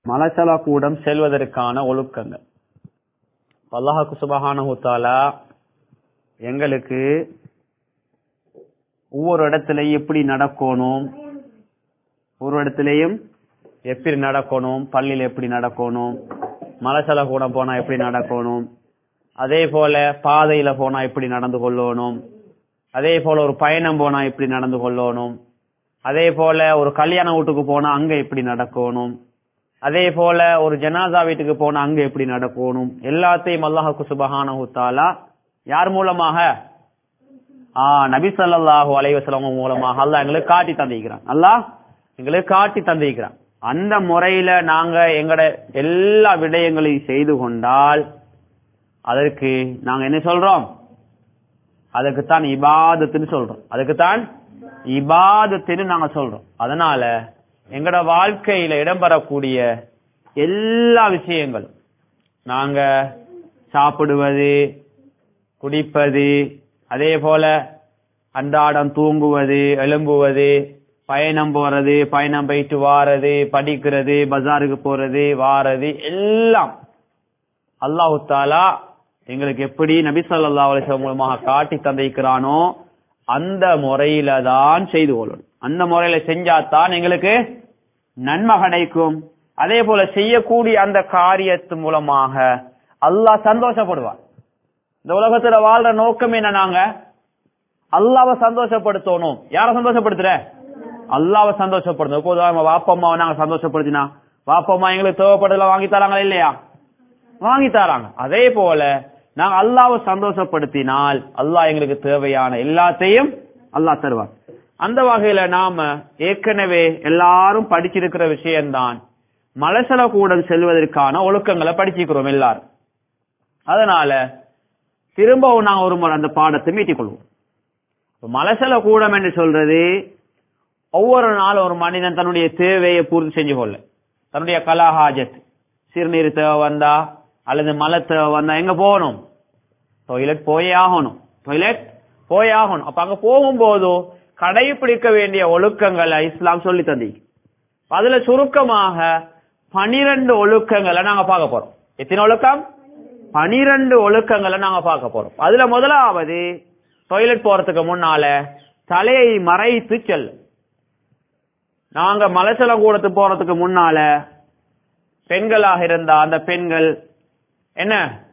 மலசல கூடம் செல்வதற்கான ஒழுக்கங்கள் அல்லாஹாக்கு சுபஹானஹு தஆலா எங்களுக்கு ஒவ்வொரு இடத்துலயும் எப்படி நடக்கணும் ஒரு இடத்துலயும் எப்படி நடக்கணும் பள்ளியில எப்படி நடக்கணும் மலசல கூடம் போனா எப்படி நடக்கணும் அதே போல பாதையில போனா எப்படி நடந்து கொள்ளணும் அதே போல ஒரு பயணம் போனா எப்படி நடந்து கொள்ளணும் அதே போல ஒரு கல்யாண வீட்டுக்கு போனா அங்க எப்படி நடக்கணும் அதே போல ஒரு ஜனாசா வீட்டுக்கு போனா அங்க எப்படி நடக்கணும் எல்லாத்தையும் அல்லாஹுக்கு சுபஹானஹு தஆலா யார் மூலமாக ஆஹ் நபி ஸல்லல்லாஹு அலைஹி வஸல்லம் மூலமாக அல்லாஹ் எங்களுக்கு காட்டி தந்திருக்கிறான் அல்லாஹ் எங்களுக்கு காட்டி தந்திருக்கிறான் அந்த முறையில நாங்க எங்கட எல்லா விடயங்களையும் செய்து கொண்டால் அதற்கு நாங்க என்ன சொல்றோம் அதுக்குத்தான் இபாதத்துன்னு சொல்றோம் அதுக்குத்தான் இபாதத்துன்னு நாங்க சொல்றோம் அதனால எங்கட வாழ்க்கையில இடம்பெறக்கூடிய எல்லா விஷயங்களும் நாங்க சாப்பிடுவது குடிப்பது அதே போல அன்றாடம் தூங்குவது எழும்புவது பயணம் போறது பயணம் போயிட்டு வாரது படிக்கிறது பஜாருக்கு போறது வாரது எல்லாம் அல்லாஹு தாலா எங்களுக்கு எப்படி நபி ஸல்லல்லாஹு அலைஹி வஸல்லம் மூலமாக காட்டி தந்திருக்கிறானோ அந்த முறையில தான் செய்து கொள்ளணும் அந்த முறையில செஞ்சாதான் எங்களுக்கு நன்மை கிடைக்கும் அதே போல செய்யக்கூடிய அந்த காரியத்து மூலமாக அல்லாஹ் சந்தோஷப்படுவார் இந்த உலகத்துல வாழ்ற நோக்கம் என்ன நாங்க அல்லாவை சந்தோஷப்படுத்தணும் யார சந்தோஷப்படுத்துற அல்லாவை சந்தோஷப்படுத்தணும் இப்போ உதாரணமா வாப்பா அம்மாவை நாங்க சந்தோஷப்படுத்தினா வாப்பா அம்மா எங்களுக்கு தேவைப்படுறதுல வாங்கி தராங்களா இல்லையா வாங்கி தராங்க அதே போல நாங்க அல்லாவை சந்தோஷப்படுத்தினால் அல்லாஹ் எங்களுக்கு தேவையான எல்லாத்தையும் அல்லாஹ் தருவார் அந்த வகையில நாம ஏற்கனவே எல்லாரும் படிச்சிருக்கிற விஷயம்தான் மலசல கூடம் செல்வதற்கான ஒழுக்கங்களை படிச்சிருக்கிறோம் எல்லாரும் அதனால திரும்பவும் நாங்க ஒரு முறை அந்த பாடத்தை மீட்டிக் கொள்வோம் இப்ப மலசல கூடம் என்று சொல்றது ஒவ்வொரு நாளும் ஒரு மனிதன் தன்னுடைய தேவையை பூர்த்தி செஞ்சு கொள்ள தன்னுடைய கலாஹாஜத் சிறுநீர் தேவை வந்தா அல்லது மலை தேவை வந்தா எங்க போகணும் டொய்லெட் போயே ஆகணும் டொய்லெட் போயே ஆகணும் அப்ப அங்க போகும்போது கடைபிடிக்க வேண்டிய ஒழுக்கங்களை இஸ்லாம் சொல்லி தந்தி அதுல சுருக்கமாக பனிரெண்டு ஒழுக்கங்களை நாங்க பார்க்க போறோம் எத்தனை ஒழுக்கம் பனிரெண்டு ஒழுக்கங்களை நாங்க பார்க்க போறோம் அதுல முதலாவது டொய்லெட் போறதுக்கு முன்னால தலையை மறைத்து செல்லும் நாங்க மலைச்சல கூடத்துக்கு போறதுக்கு முன்னால பெண்களாக இருந்தா அந்த பெண்கள் என்ன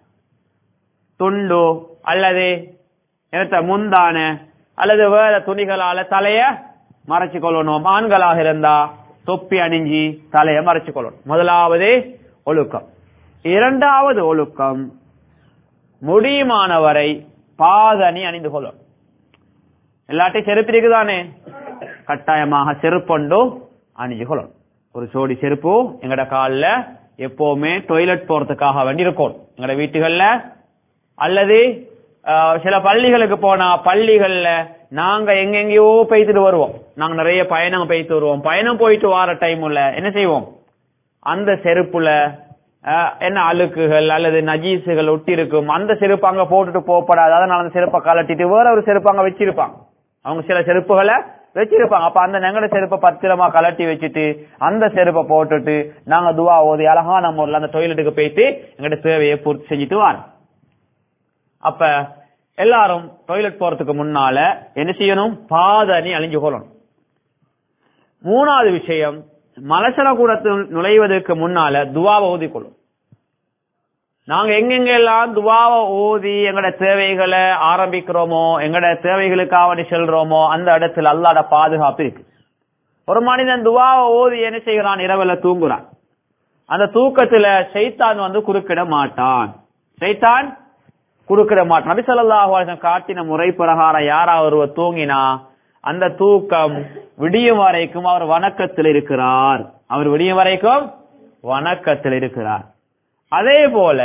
துண்டு அல்லது என்னத்த முந்தான அல்லது வேற துணிகளால தலைய மறைச்சு கொள்ளணும் ஆண்களாக இருந்தா தொப்பி அணிஞ்சி தலைய மறைச்சு கொள்ளணும் முதலாவது ஒழுக்கம் இரண்டாவது ஒழுக்கம் முடியுமானவரை பாதணி அணிந்து கொள்ளணும் எல்லாட்டையும் செருப்பு இருக்குதானே கட்டாயமாக செருப்பொண்டு அணிஞ்சு கொள்ளணும் ஒரு சோடி செருப்பு எங்கட காலில் எப்பவுமே டொய்லெட் போறதுக்காக வேண்டி இருக்கும் எங்கட வீட்டுகள்ல அல்லது ஆஹ், சில பள்ளிகளுக்கு போனா பள்ளிகள்ல நாங்க எங்கெங்கயோ பெய்துட்டு வருவோம் நாங்க நிறைய பயணம் பெய்து வருவோம் பயணம் போயிட்டு வார டைம்ல என்ன செய்வோம் அந்த செருப்புல ஆஹ், என்ன அழுக்குகள் அல்லது நஜீசுகள் ஒட்டி இருக்கும் அந்த செருப்பு அங்க போட்டுட்டு போகப்படாது அதனால அந்த செருப்பை கலட்டிட்டு வேற ஒரு செருப்பு அங்க வச்சிருப்பாங்க அவங்க சில செருப்புகளை வச்சிருப்பாங்க அப்ப அந்த நெங்கட செருப்பை பத்திரமா கலட்டி வச்சுட்டு அந்த செருப்பை போட்டுட்டு நாங்க துவா ஓதி அழகான முறையில் அந்த டொய்லெட்டுக்கு போயிட்டு எங்கட தேவையை பூர்த்தி செஞ்சுட்டு வரோம் அப்ப எல்லாரும் டொய்லெட் போறதுக்கு முன்னால என்ன செய்யணும் பாதணி அழிஞ்சு கொள்ளணும் மூணாவது விஷயம் மலசல கூடத்தில் நுழைவதற்கு முன்னால துவாவை ஓதிக்கொள்ளும் நாங்க எங்கெங்க எல்லாம் துவாவை ஓதி எங்கட தேவைகளை ஆரம்பிக்கிறோமோ எங்கட தேவைகளுக்காக வேண்டி செல்றோமோ அந்த இடத்துல அல்லாட பாதுகாப்பு இருக்கு ஒரு மனிதன் துவாவை ஓதி என்ன செய்கிறான் இரவுல தூங்குறான் அந்த தூக்கத்துல சைத்தான் வந்து குறுக்கிட மாட்டான் சைத்தான் குறுக்கிட மாட்டான் நபி ஸல்லல்லாஹு அலைஹி வஸல்லம் காட்டின முறை பிரகாரம் யாரா ஒருவர் தூங்கினா அந்த தூக்கம் விடியும் வரைக்கும் அவர் வணக்கத்தில் இருக்கிறார் அவர் விடியும் வரைக்கும் வணக்கத்தில் இருக்கிறார் அதே போல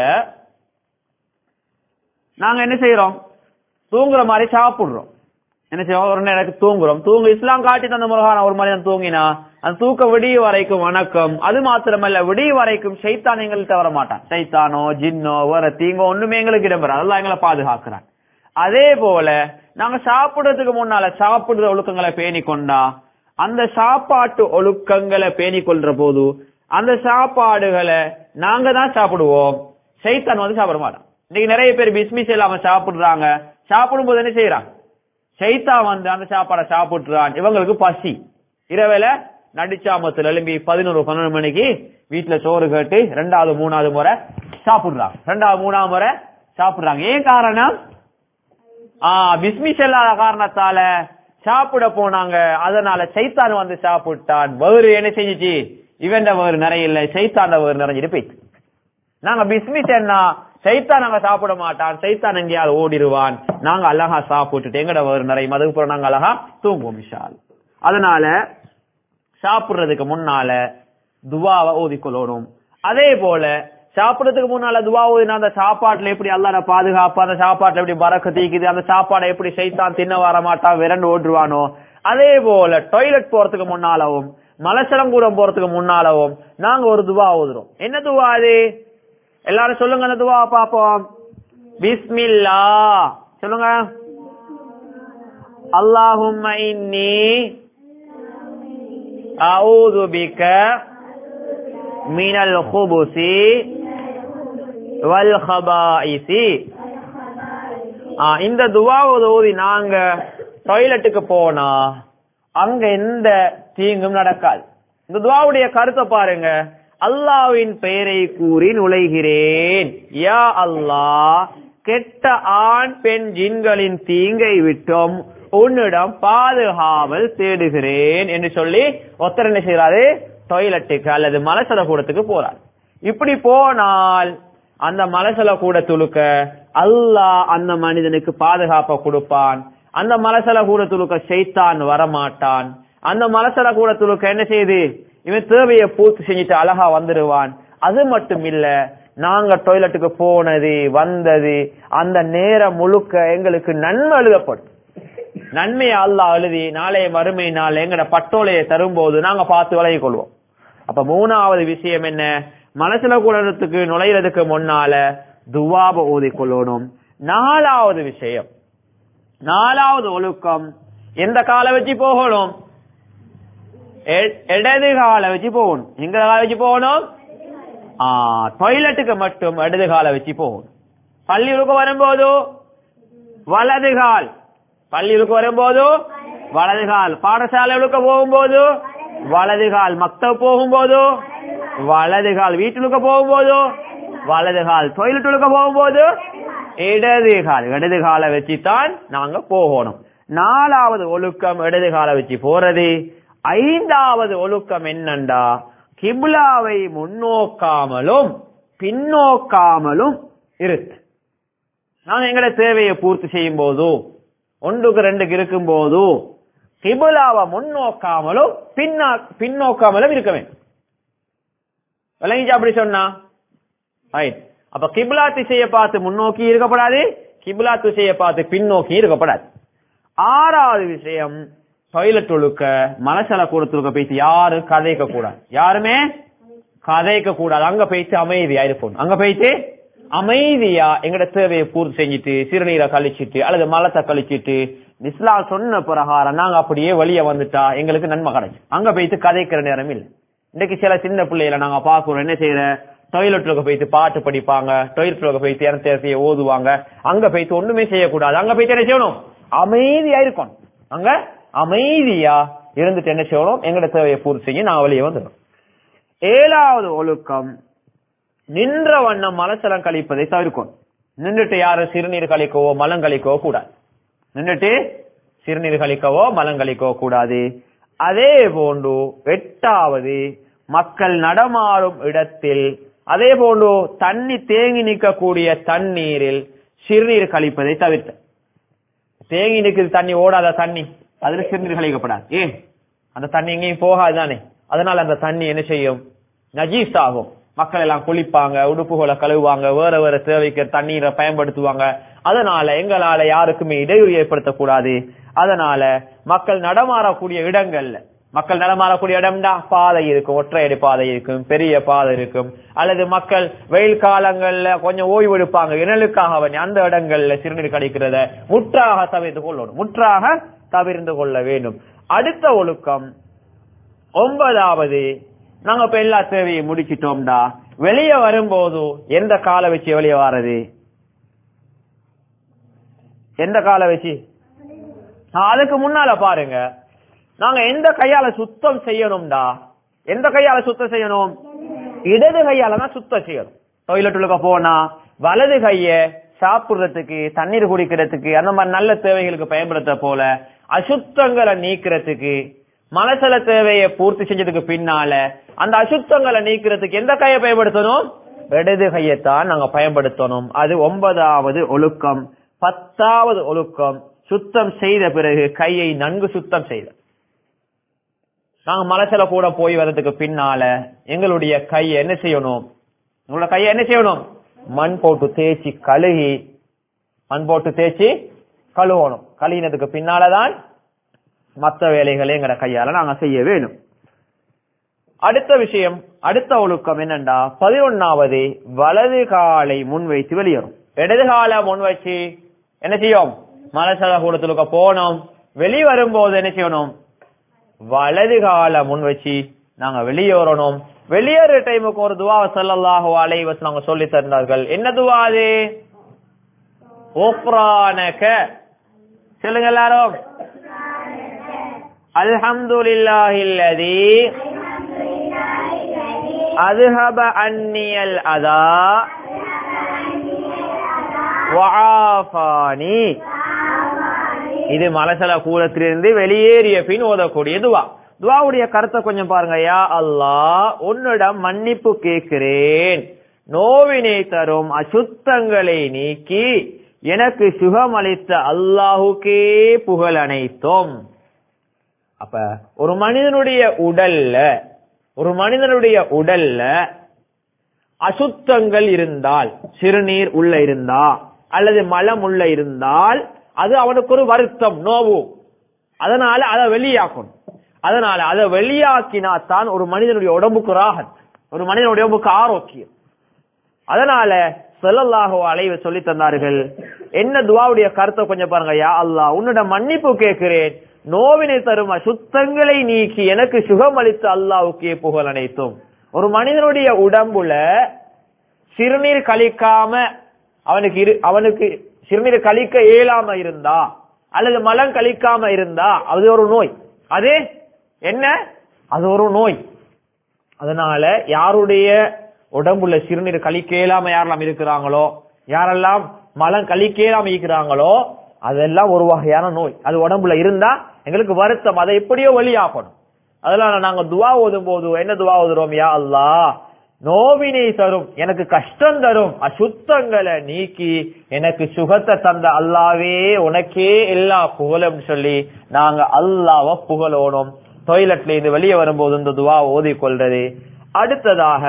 நாங்க என்ன செய்யறோம் தூங்குற மாதிரி சாப்பிடுறோம் என்ன செய்வோம் ஒரு நேரம் தூங்குறோம் தூங்கு இஸ்லாம் காட்டி தந்த முருகான ஒரு மனிதன் தூங்கினா அந்த தூக்க விடிய வரைக்கும் வணக்கம் அது மாத்திரமல்ல விடிய வரைக்கும் சைத்தான் எங்கள்கிட்ட வர மாட்டான் சைத்தானோ ஜின்னோ வேற தீங்கோ ஒண்ணுமே எங்களுக்கு இடம்பெறாது அதெல்லாம் எங்களை பாதுகாக்கிறான் அதே போல நாங்க சாப்பிடுறதுக்கு முன்னால சாப்பிடுற ஒழுக்கங்களை பேணி கொண்டா அந்த சாப்பாட்டு ஒழுக்கங்களை பேணி கொள்ற போது அந்த சாப்பாடுகளை நாங்க தான் சாப்பிடுவோம் சைத்தான் வந்து சாப்பிட மாட்டான் இன்னைக்கு நிறைய பேர் பிஸ்மிஸ் இல்லாம சாப்பிடுறாங்க சாப்பிடும் போது என்ன செய்யறாங்க சைத்தான் வந்து அந்த சாப்பாடை சாப்பிட்டுறான் இவங்களுக்கு பசி இரவேல நடிச்சாமத்துல எழும்பி பதினோரு பன்னெண்டு மணிக்கு வீட்டுல சோறு கேட்டு ரெண்டாவது மூணாவது முறை சாப்பிடுறாங்க ரெண்டாவது மூணாவது முறை சாப்பிடுறாங்க ஏன் காரணம் ஆஹ் பிஸ்மிஸ் இல்லாத காரணத்தால சாப்பிட போனாங்க அதனால சைத்தான் வந்து சாப்பிட்டான் வேறு என்ன செஞ்சுச்சு இவன் வேறு நிறைய இல்ல சைத்தான் வேறு நிறைஞ்சிட்டு போயிட்டு நாங்க பிஸ்மிஸ் என்ன சைத்தான் நாங்க சாப்பிட மாட்டான் சைத்தான் எங்கேயாவது ஓடிடுவான் நாங்க அழகா சாப்பிட்டுட்டு எங்கட வேறு நிறைய அதுக்கப்புறம் நாங்க அழகா தூங்குவோம் விஷால் அதனால சாப்பிடுறதுக்கு முன்னால துவாவை ஓதிக்கொள்ளணும் அதே போல சாப்பிடறதுக்கு முன்னால துவா ஓதினா அந்த சாப்பாட்டுல எப்படி அல்லாட பாதுகாப்பு அந்த சாப்பாட்டுல எப்படி பறக்க தீக்குது அந்த சாப்பாடை எப்படி சைத்தான் தின்ன வர மாட்டான் விரண்டு ஓட்டுருவானோ அதே போல டாய்லெட் போறதுக்கு முன்னாலவும் மலசலங்கூடம் போறதுக்கு முன்னாலவும் நாங்க ஒரு துவா ஓதுறோம் என்ன துவா அது எல்லாரும் சொல்லுங்க அந்த துவா பாப்போம் பிஸ்மில்லா சொல்லுங்க அல்லாஹும்ம இன்னி அஊது பிக மினல் குபுசி வல் ஹபாயிசி இந்த துவாவை ஓதி நாங்க டாய்லெட்டுக்கு போனா அங்க எந்த தீங்கும் நடக்காது இந்த துவாவுடைய கருத்தை பாருங்க அல்லாவின் பெயரை கூறி நுழைகிறேன் யா அல்லாஹ் கெட்ட ஆண் பெண் ஜின்களின் தீங்கை விட்டும் உன்னிடம் பாதுகாவல் தேடுகிறேன் என்று சொல்லி ஒருத்தர் என்ன செய்யறாரு டாய்லெட்டுக்கு அல்லது மலசல கூடத்துக்கு போறார் இப்படி போனால் அந்த மலசல கூட துளுக்க அல்லாஹ் அந்த மனிதனுக்கு பாதுகாப்பை கொடுப்பான் அந்த மலசல கூட துளுக்க செய்தான் வரமாட்டான் அந்த மலசல கூட துளுக்க என்ன செய்யுது இவன் தேவையை பூர்த்தி செஞ்சுட்டு அழகா வந்துடுவான் அது மட்டும் இல்ல நாங்க டாய்லெட்டுக்கு போனது வந்தது அந்த நேரம் முழுக்க எங்களுக்கு நன்மை எழுதப்படும் நன்மையை அல்லாஹ் எழுதி நாளைய மறுமை நாள் எங்கட பட்டோலையை தரும்போது நாங்க பார்த்து விலகிக் கொள்வோம் அப்ப மூணாவது விஷயம் என்ன மனசுல கூடத்துக்கு நுழையிறதுக்கு முன்னால துவாப ஓதிக்கொள்ளணும் நாலாவது விஷயம் நாலாவது ஒழுக்கம் எந்த காலை வச்சு போகணும் இடது காலை வச்சு போகணும் எங்க காலை வச்சு போகணும் டாய்லெட்டுக்கு மட்டும் இடது காலை வச்சு போகணும் பள்ளிகளுக்கு வரும்போது வலது கால் பள்ளிகளுக்கு வரும்போது வலது கால் பாடசாலைகளுக்கு போகும்போது வலது கால் மக்தப் போகும்போது வலது கால் வீட்டுக்கு போகும்போது வலது கால் டொய்லெட்டுக்கு போகும்போது இடது கால் இடது காலை வச்சுதான் நாங்க போகணும் நாலாவது ஒழுக்கம் இடது காலை வச்சு போறது ஐந்தாவது ஒழுக்கம் என்னண்டா கிப்லாவை முன்னோக்காமலும் பின்னோக்காமலும் இருக்கு நாங்க எங்கட தேவையை பூர்த்தி செய்யும் போதோ ஒன்றுக்கு ரெண்டுக்கு இருக்கும் போது கிபுலாவை முன்னோக்காமலும் பின்னா பின்னோக்காமலும் இருக்க வேண்டும் விளங்கிச்சு அப்படி சொன்னா ரைட் அப்ப கிபுலா திசையை பார்த்து முன்னோக்கி இருக்கப்படாது கிபுலா திசையை பார்த்து பின்னோக்கி இருக்கப்படாது ஆறாவது விஷயம் டாய்லெட் ஒழுக்க மனசல கூடத்துக்க போயிட்டு யாரும் கதைக்க கூடாது யாருமே கதைக்க கூடாது அங்க போயிட்டு அமைதியா இருப்போம் அங்க போயிட்டு அமைதியா எங்கட தேவையை பூர்த்தி செஞ்சுட்டு சிறுநீரை கழிச்சிட்டு அல்லது மலத்தை கழிச்சிட்டு இஸ்லாம் சொன்ன பிரகாரம் நாங்க அப்படியே வெளியே வந்துட்டா எங்களுக்கு நன்மை கிடைச்சு அங்க போயிட்டு கதைக்கிற நேரம் இல்லை இன்னைக்கு சில சின்ன பிள்ளைகளை நாங்க பாக்குறோம் என்ன செய்யற டொய்லெட்ல போயிட்டு பாட்டு படிப்பாங்க டொய்லெட்ல போயிட்டு இறத்தைய ஓதுவாங்க அங்க போயிட்டு ஒண்ணுமே செய்யக்கூடாது அங்க போயிட்டு என்ன செய்யணும் அமைதியா இருக்கணும் அங்க அமைதியா இருந்துட்டு என்ன செய்யணும் எங்கட தேவையை பூர்த்தி செஞ்சு நான் வெளியே வந்துடும் ஏழாவது ஒழுக்கம் நின்ற வண்ணம் மலச்சலம் கழிப்பதை தவிர்க்கும் நின்றுட்டு யாரும் சிறுநீர் கழிக்கவோ மலம் கழிக்கவோ கூடாது நின்றுட்டு சிறுநீர் கழிக்கவோ மலம் கழிக்கவோ கூடாது அதே போன்று எட்டாவது மக்கள் நடமாடும் இடத்தில் அதே போன்று தண்ணி தேங்கி நிற்கக்கூடிய தண்ணீரில் சிறுநீர் கழிப்பதை தவிர்த்த தேங்கி நிற்குது தண்ணி ஓடாத தண்ணி அதுல சிறுநீர் கழிக்கப்படாது ஏன் அந்த தண்ணி எங்கேயும் போகாது தானே அதனால அந்த தண்ணி என்ன செய்யும் நஜீஸ் ஆகும் மக்கள் எல்லாம் குளிப்பாங்க உடுப்புகளை கழுவுவாங்க வேற வேற தேவைக்கு தண்ணீரை பயன்படுத்துவாங்க அதனால எங்களால யாருக்குமே இடையூறு ஏற்படுத்தக்கூடாது அதனால மக்கள் நடமாறக்கூடிய இடங்கள்ல மக்கள் நடமாறக்கூடிய இடம்டா பாதை இருக்கும் ஒற்றையடி பாதை இருக்கும் பெரிய பாதை இருக்கும் அல்லது மக்கள் வெயில் காலங்கள்ல கொஞ்சம் ஓய்வு எடுப்பாங்க இணலுக்காக வேண்டி அந்த இடங்கள்ல சிறுநீர் கழிக்கிறத முற்றாக தவிர்த்து கொள்ளணும் முற்றாக தவிர்த்து கொள்ள வேண்டும் அடுத்த ஒழுக்கம் ஒன்பதாவது நாங்க இப்ப எல்லா தேவையும் முடிச்சிட்டோம்டா வெளியே வரும்போது எந்த காலை வச்சு வெளியே வாரது எந்த காலை வச்சு ஆ, அதுக்கு முன்னால பாருங்க நாங்க எந்த கையால சுத்தம் செய்யணும்டா எந்த கையால சுத்தம் செய்யணும் இடது கையால தான் சுத்தம் செய்யணும் டொய்லெட்டுக்கு போனா வலது கைய சாப்பிடுறதுக்கு தண்ணீர் குடிக்கிறதுக்கு அந்த மாதிரி நல்ல தேவைகளுக்கு பயன்படுத்த போல அசுத்தங்களை நீக்கிறதுக்கு மலசல தேவையை பூர்த்தி செஞ்சதுக்கு பின்னால அந்த அசுத்தங்களை நீக்கிறதுக்கு எந்த கையை பயன்படுத்தணும் இடது கையைத்தான் நாங்க பயன்படுத்தணும் அது ஒன்பதாவது ஒழுக்கம் பத்தாவது ஒழுக்கம் சுத்தம் செய்த பிறகு கையை நன்கு சுத்தம் செய்த நாங்க மலசல கூட போய் வர்றதுக்கு பின்னால எங்களுடைய கையை என்ன செய்யணும் உங்களோட கையை என்ன செய்யணும் மண் போட்டு தேய்ச்சி கழுகி மண் போட்டு தேய்ச்சி கழுவணும் கழுகினதுக்கு பின்னாலதான் மத்த வேலைகளை எங்கட கையால நாங்க செய்ய வேணும் அடுத்த விஷயம் அடுத்த ஒழுக்கம் என்னண்டா பதினொன்னாவது வலது காலை முன்வைத்து வெளியேறும் இடது காலை முன் வச்சு என்ன செய்யும் மலசல கூடத்துக்கு போனோம் வெளியே வரும்போது என்ன செய்யணும் வலது கால முன் வச்சு நாங்க வெளியேறணும் வெளியேற டைமுக்கு ஒரு துவா ஸல்லல்லாஹு அலைஹி வஸல்லம் அவங்க சொல்லி தந்தார்கள் என்ன துவா அது ஓப்ரானக சொல்லுங்க எல்லாரும் அல்ஹம்துலில்லாஹில்லதி அذهب عني الأذى وعافاني இது மலசல கூலத்திலிருந்து வெளியேறிய பின் ஓதக்கூடிய துவா துவாவுடைய கருத்தை கொஞ்சம் பாருங்க யா அல்லாஹ் உன்னிடம் மன்னிப்பு கேட்கிறேன் நோவினை தரும் அசுத்தங்களை நீக்கி எனக்கு சுகம் அளித்த அல்லாஹுக்கே புகழ் அனைத்தும் அப்ப ஒரு மனிதனுடைய உடல்ல ஒரு மனிதனுடைய உடல்ல அசுத்தங்கள் இருந்தால் சிறுநீர் உள்ள இருந்தா அல்லது மலம் உள்ள இருந்தால் அது அவனுக்கு ஒரு வருத்தம் நோவு அதனால அதை வெளியாக்கணும் அதனால அதை வெளியாக்கினா தான் ஒரு மனிதனுடைய உடம்புக்கு ராகத் ஒரு மனிதனுடைய உடம்புக்கு ஆரோக்கியம் அதனால ஸல்லல்லாஹு அலைஹி சொல்லி தந்தார்கள் என்ன துவாவுடைய கருத்தை கொஞ்சம் பாருங்க யா அல்லாஹ் உன்னிடம் மன்னிப்பு கேட்கிறேன் நோவினை தரும் அசுத்தங்களை நீக்கி எனக்கு சுகம் அளித்த அல்லாஹ்வுக்கே புகழ் அனைத்தும் ஒரு மனிதனுடைய உடம்புல சிறுநீர் கழிக்காம அவனுக்கு இரு அவனுக்கு சிறுநீர் கழிக்க இயலாம இருந்தா அல்லது மலம் கழிக்காம இருந்தா அது ஒரு நோய் அது என்ன அது ஒரு நோய் அதனால யாருடைய உடம்புல சிறுநீர் கழிக்க இயலாம யாரெல்லாம் இருக்கிறாங்களோ யாரெல்லாம் மலம் கழிக்க இயலாம இருக்கிறாங்களோ அதெல்லாம் ஒரு வகையான நோய் அது உடம்புல இருந்தா எங்களுக்கு வருத்தம் அதை எப்படியோ வெளியாகணும் அதனால நாங்க துவா ஓதும் போது என்ன துவா ஓதுறோம் யா அல்லாஹ் நோவினை தரும் எனக்கு கஷ்டம் தரும் அசுத்தங்களை நீக்கி எனக்கு சுகத்தை தந்த அல்லாவே உனக்கே எல்லா புகழும் சொல்லி நாங்க அல்லாவ புகழோணும் டொய்லெட்ல இருந்து வெளியே வரும்போது இந்த துவா ஓதிக்கொள்றது அடுத்ததாக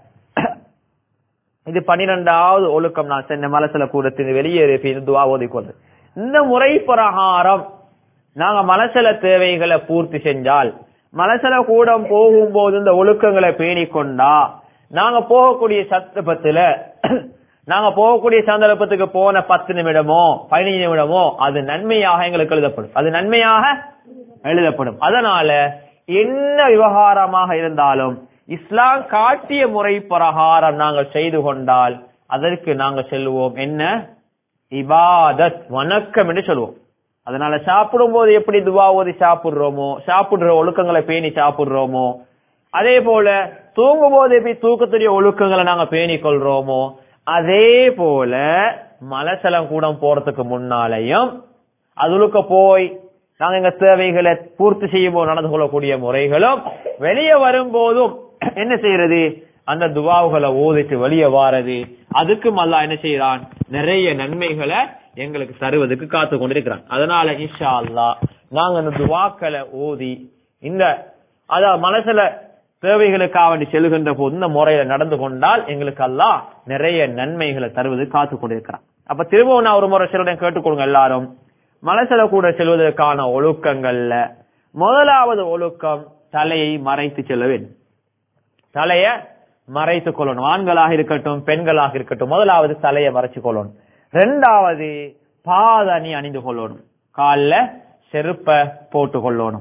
இது பன்னிரெண்டாவது ஒழுக்கம் நான் சென்ன மலசல கூடத்தின் வெளியேறி இந்த துவா ஓதிக்கொள்றது இந்த முறை பிரகாரம் நாங்க மலசல தேவைகளை பூர்த்தி செஞ்சால் மலசல கூடம் போகும்போது இந்த ஒழுக்கங்களை பேணிக் கொண்டா நாங்க போகக்கூடிய சந்தர்ப்பத்துல நாங்க போகக்கூடிய சந்தர்ப்பத்துக்கு போன பத்து நிமிடமோ பதினைஞ்சு நிமிடமோ அது நன்மையாக எங்களுக்கு எழுதப்படும் அது நன்மையாக எழுதப்படும் அதனால என்ன விவகாரமாக இருந்தாலும் இஸ்லாம் காட்டிய முறை பிரகாரம் நாங்கள் செய்து கொண்டால் அதற்கு நாங்க செல்வோம் என்ன இபாதத் வணக்கம் என்று சொல்லுவோம் அதனால சாப்பிடும் போது எப்படி துவா ஓதி சாப்பிடுறோமோ சாப்பிடுற ஒழுக்கங்களை பேணி சாப்பிடுறோமோ அதே போல தூங்கும் போது எப்படி தூக்கத்துடைய ஒழுக்கங்களை நாங்க பேணி கொள்றோமோ அதே போல மலசலம் கூடம் போறதுக்கு முன்னாலையும் அதுலுக்க போய் நாங்க எங்க தேவைகளை பூர்த்தி செய்யும் போது நடந்து கொள்ளக்கூடிய முறைகளும் வெளியே வரும்போதும் என்ன செய்யறது அந்த துவாவுகளை ஓதிட்டு வெளியே வாரது அதுக்கும் அல்லா என்ன செய்யறான் நிறைய நன்மைகளை எங்களுக்கு தருவதற்கு காத்து கொண்டிருக்கிறான் அதனால இன்ஷா அல்லா நாங்க அந்த துவாக்களை ஓதி இந்த அத மனசுல தேவைகளுக்காக வேண்டி செல்கின்ற போது இந்த முறையில நடந்து கொண்டால் எங்களுக்கு எல்லாம் நிறைய நன்மைகளை தருவது காத்து கொண்டிருக்கிறான் அப்ப திரும்பவும் நான் ஒரு முறை சிலருடன் கேட்டுக்கொள்ளுங்க எல்லாரும் மனசுல கூட செல்வதற்கான ஒழுக்கங்கள்ல முதலாவது ஒழுக்கம் தலையை மறைத்து செல்ல வேண்டும் தலைய மறைத்துக் கொள்ளணும் ஆண்களாக இருக்கட்டும் பெண்களாக இருக்கட்டும் முதலாவது தலையை மறைச்சு கொள்ளணும் ரெண்டாவது பாதணி அணிந்து கொள்ளணும் கால்ல செருப்ப போட்டு கொள்ளணும்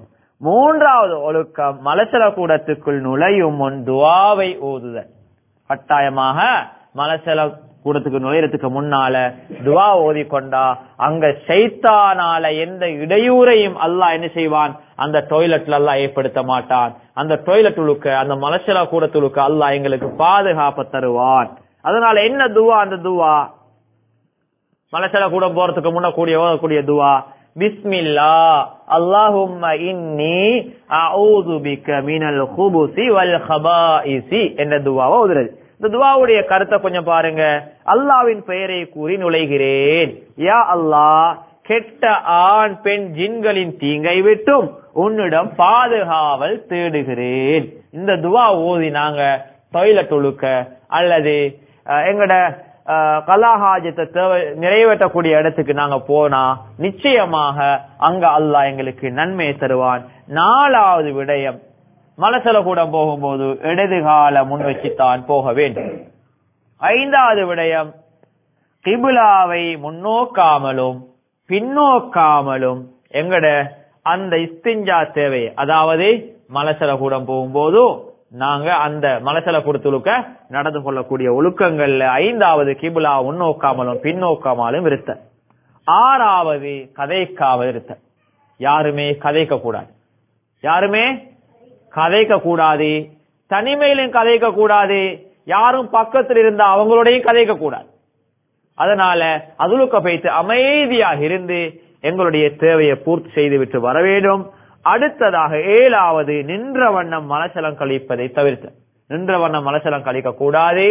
மூன்றாவது ஒழுக்கம் மலசல கூடத்துக்குள் நுழையும் முன் துவாவை ஓதுதல் கட்டாயமாக மலசல கூடத்துக்கு நுழையறதுக்கு முன்னால துவா ஓதிக்கொண்டா அங்க சைத்தானால எந்த இடையூறையும் அல்லாஹ் என்ன செய்வான் அந்த டொய்லெட்ல அல்லாஹ் ஏற்படுத்த மாட்டான் அந்த டொய்லெட் உழுக்க அந்த மலசல கூடத்துழுக்க அல்லாஹ் எங்களுக்கு பாதுகாப்பு தருவான் அதனால என்ன துவா அந்த துவா மலசல கூட போறதுக்கு முன்ன கூடிய ஓதக்கூடிய துவா பிஸ்மில்லா அல்லாஹும்ம இன்னி அஊது பிக்க மினல் குபுசி வல் ஹபாயிசி என்ற துவாவை ஓதுறது இந்த துவாவுடைய கருத்தை கொஞ்சம் பாருங்க அல்லாவின் பெயரை கூறி நுழைகிறேன் யா அல்லாஹ் கெட்ட ஆண் பெண் ஜின்களின் தீங்கை விட்டும் உன்னிடம் பாதுகாவல் தேடுகிறேன் இந்த துவா ஓதி நாங்க டொய்லெட் ஒழுக்க அல்லது அஹ், எங்கட அஹ், கலாஹாஜத்தை தேவை- நிறைவேற்றக்கூடிய இடத்துக்கு நாங்க போனா நிச்சயமாக அங்க அல்லாஹ் எங்களுக்கு நன்மையை தருவான் நாலாவது விடயம் மலசல கூட போகும்போது இடது கால முன் வச்சுத்தான் போக வேண்டும் ஐந்தாவது விடயம் கிபுலாவை முன்னோக்காமலும் பின்னோக்காமலும் எங்கட அந்த இஸ்திஞ்சா தேவை அதாவது மலசல கூடம் போகும்போதும் நாங்க அந்த மலசல கூடத்துழுக்க நடந்து கொள்ளக்கூடிய ஒழுக்கங்கள்ல ஐந்தாவது கிபுலா முன்னோக்காமலும் பின்னோக்காமலும் இருத்த ஆறாவது கதைக்காமல் இருத்த யாருமே கதைக்க கூடாது யாருமே கதைக்க கூடாது தனிமையிலும் கதைக்க கூடாது யாரும் பக்கத்தில் இருந்தா அவங்களோடையும் கதைக்க கூடாது அதனால அதுலுக்க வைத்து அமைதியாக இருந்து எங்களுடைய தேவையை பூர்த்தி செய்து விட்டு வர வேண்டும் அடுத்ததாக ஏழாவது நின்ற வண்ணம் மலசலம் கழிப்பதை தவிர்த்து நின்ற வண்ணம் மலசலம் கழிக்க கூடாது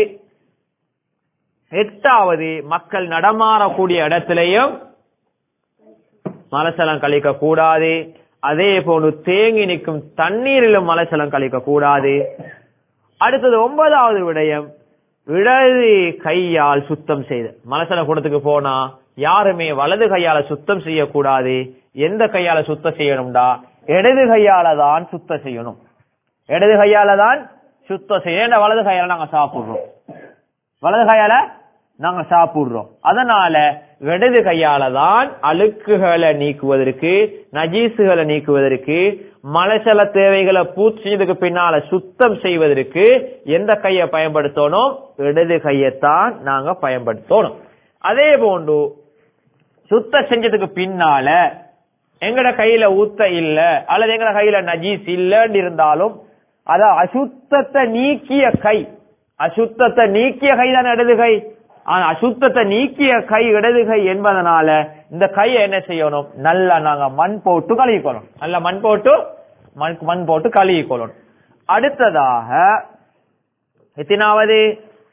எட்டாவது மக்கள் நடமாறக்கூடிய இடத்திலையும் மலசலம் கழிக்க கூடாது அதே போன்று தேங்கி நிற்கும் தண்ணீரிலும் மலசலம் கழிக்க கூடாது அடுத்தது ஒன்பதாவது விடயம் இடது கையால் சுத்தம் செய்து மலசல கூடத்துக்கு போனா யாருமே வலது கையால சுத்தம் செய்யக்கூடாது எந்த கையால சுத்தம் செய்யணும்டா இடது கையால தான் சுத்தம் செய்யணும் இடது கையால தான் சுத்தம் செய்ய ஏன்னா வலது கையால நாங்க சாப்பிடுறோம் வலது கையால நாங்க சாப்பிடுறோம் அதனால இடது கையால தான் அழுக்குகளை நீக்குவதற்கு நஜீசுகளை நீக்குவதற்கு மலசல தேவைகளை பூர்த்தி செய்ததுக்கு பின்னால சுத்தம் செய்வதற்கு எந்த கையை பயன்படுத்தணும் இடது கையைத்தான் நாங்க பயன்படுத்தணும் அதே போன்று சுத்தம் செஞ்சதுக்கு பின்னால எங்கட கையில ஊத்த இல்ல அல்லது எங்கட கையில நஜீஸ் இல்லன்னு இருந்தாலும் அத அசுத்தத்தை நீக்கிய கை அசுத்தத்தை நீக்கிய கை தான் இடது கை ஆனா அசுத்தத்தை நீக்கிய கை இடது கை என்பதனால இந்த கையை என்ன செய்யணும் நல்லா நாங்க மண் போட்டு கழுவிக்கணும் நல்லா மண் போட்டு மண் மண் போட்டு கழுவிக்கொள்ளணும் அடுத்ததாக எத்தனாவது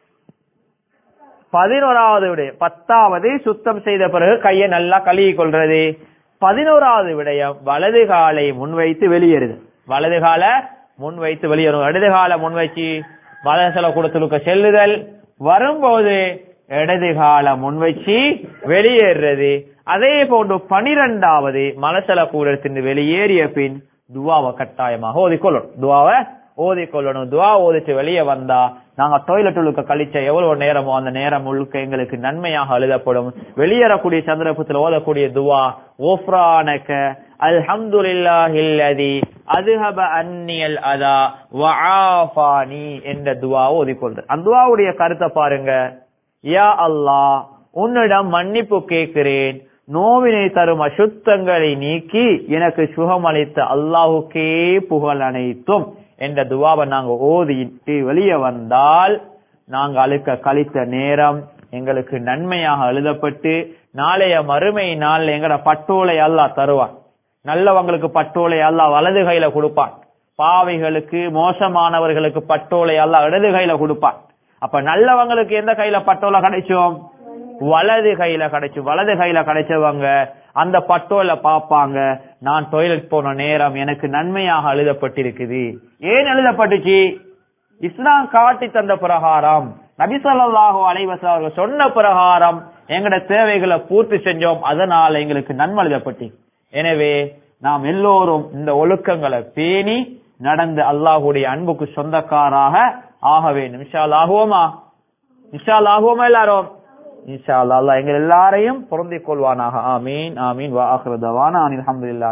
பதினோராவது விடயம் பத்தாவது சுத்தம் செய்த பிறகு கையை நல்லா கழுவி கொள்றது பதினோராவது விடயம் வலது காலை முன்வைத்து வெளியேறுது வலது கால முன் வைத்து வெளியேறும் இடது கால முன் வச்சு வலசல கூடத்துலுக்க செல்லுதல் வரும்போது இடது கால முன் வச்சு வெளியேறுறது அதே போன்று பனிரெண்டாவது மலசல கூடத்தின் வெளியேறிய பின் துவாவை கட்டாயமாக ஓதிக்கொள்ளணும் துவாவை ஓதிக்கொள்ளணும் துவா ஓதிச்சு வெளியே வந்தா நாங்க டொய்லெட் உழுக்க கழிச்ச எவ்வளவு நேரமோ அந்த நேரம் முழுக்க எங்களுக்கு நன்மையாக எழுதப்படும் வெளியேறக்கூடிய சந்தர்ப்பத்தில் ஓதக்கூடிய துவா ஓஃப்ரானக அல்ஹம்துலில்லாஹில்லதி அதுஹப அன்னியல் அதா வஆஃபானி என்ற துவாவை ஓதிக்கொள்றது அந்த துவாவுடைய கருத்தை பாருங்க யா அல்லாஹ் உன்னிடம் மன்னிப்பு கேட்கிறேன் நோவினை தரும் அசுத்தங்களை நீக்கி எனக்கு சுகமளித்த அல்லாஹுக்கே புகழ் அனைத்தும் என்ற துவாவை நாங்க ஓதிட்டு வெளியே வந்தால் நாங்க அழுக்க கழித்த நேரம் எங்களுக்கு நன்மையாக எழுதப்பட்டு நாளைய மறுமை நாள்ல எங்கட பட்டோலை அல்லாஹ் தருவான் நல்லவங்களுக்கு பட்டோலை அல்லாஹ் வலது கையில கொடுப்பான் பாவைகளுக்கு மோசமானவர்களுக்கு பட்டோலை அல்லாஹ் இடது கையில கொடுப்பான் அப்ப நல்லவங்களுக்கு எந்த கையில பட்டோலை கிடைச்சோம் வலது கையில கிடைச்சு வலது கையில கிடைச்சவங்க அந்த பட்டோல பாப்பாங்க நான் டொய்லெட் போன நேரம் எனக்கு நன்மையாக எழுதப்பட்டிருக்குது ஏன் எழுதப்பட்டுச்சு இஸ்லாம் காட்டி தந்த பிரகாரம் நபி ஸல்லல்லாஹு அலைஹி வஸல்லம் அவர்கள் சொன்ன பிரகாரம் எங்கட தேவைகளை பூர்த்தி செஞ்சோம் அதனால எங்களுக்கு நன்மை எழுதப்பட்டு எனவே நாம் எல்லோரும் இந்த ஒழுக்கங்களை பேணி நடந்து அல்லாஹுடைய அன்புக்கு சொந்தக்காராக ஆக வேண்டும் இன்ஷா அல்லாஹ் ஆகுவோமா இன்ஷா அல்லாஹ் ஆகுவோமா எல்லாரும் இன்ஷா அல்லாஹ் அல்லாஹ் எங்கள் எல்லாரையும் பொருந்திக் கொள்வானாக ஆமீன் ஆமீன் வா ஆஹிரு தவானா அனில் அல்ஹம்துலில்லாஹ்